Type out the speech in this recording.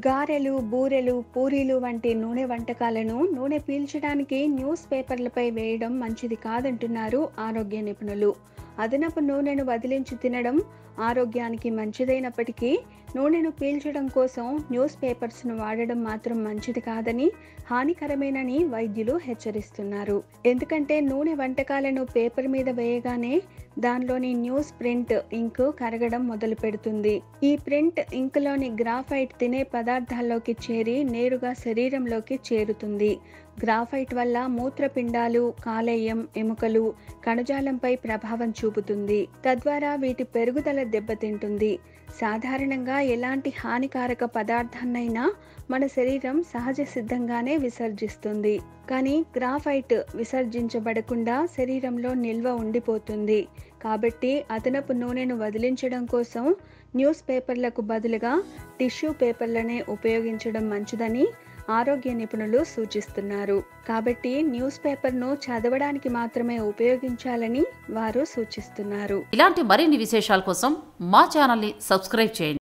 గారెలు బూరెలు పూరీలు వంటి నూనె వంటకాలను నూనె పీల్చడానికి న్యూస్ పేపర్లపై వేయడం మంచిది కాదంటున్నారు ఆరోగ్య నిపుణులు అదనపు నూనెను వదిలించి తినడం ఆరోగ్యానికి మంచిదైనప్పటికీ నూనెను పీల్చడం కోసం న్యూస్ పేపర్స్ను వాడడం మాత్రం మంచిది కాదని హానికరమేనని వైద్యులు హెచ్చరిస్తున్నారు ఎందుకంటే నూనె వంటకాలను పేపర్ మీద వేయగానే దానిలోని న్యూస్ ప్రింట్ ఇంక్ కరగడం మొదలు పెడుతుంది ఈ ప్రింట్ ఇంక్లోని గ్రాఫైట్ తినే పదార్థాల్లోకి చేరి నేరుగా శరీరంలోకి చేరుతుంది గ్రాఫైట్ వల్ల మూత్రపిండాలు కాలేయం ఎముకలు కణజాలంపై ప్రభావం చూపుతుంది తద్వారా వీటి పెరుగుదల దెబ్బతింటుంది సాధారణంగా ఎలాంటి హానికారక పదార్థాన్నైనా మన శరీరం సహజ సిద్ధంగానే విసర్జిస్తుంది కానీ గ్రాఫైట్ విసర్జించబడకుండా శరీరంలో నిల్వ ఉండిపోతుంది కాబట్టి అదనపు నూనెను వదిలించడం కోసం న్యూస్ పేపర్లకు బదులుగా టిష్యూ పేపర్లనే ఉపయోగించడం మంచిదని ఆరోగ్య నిపుణులు సూచిస్తున్నారు కాబట్టి న్యూస్ పేపర్ను చదవడానికి మాత్రమే ఉపయోగించాలని వారు సూచిస్తున్నారు ఇలాంటి మరిన్ని విశేషాల కోసం మా ఛానల్ని సబ్స్క్రైబ్ చేయండి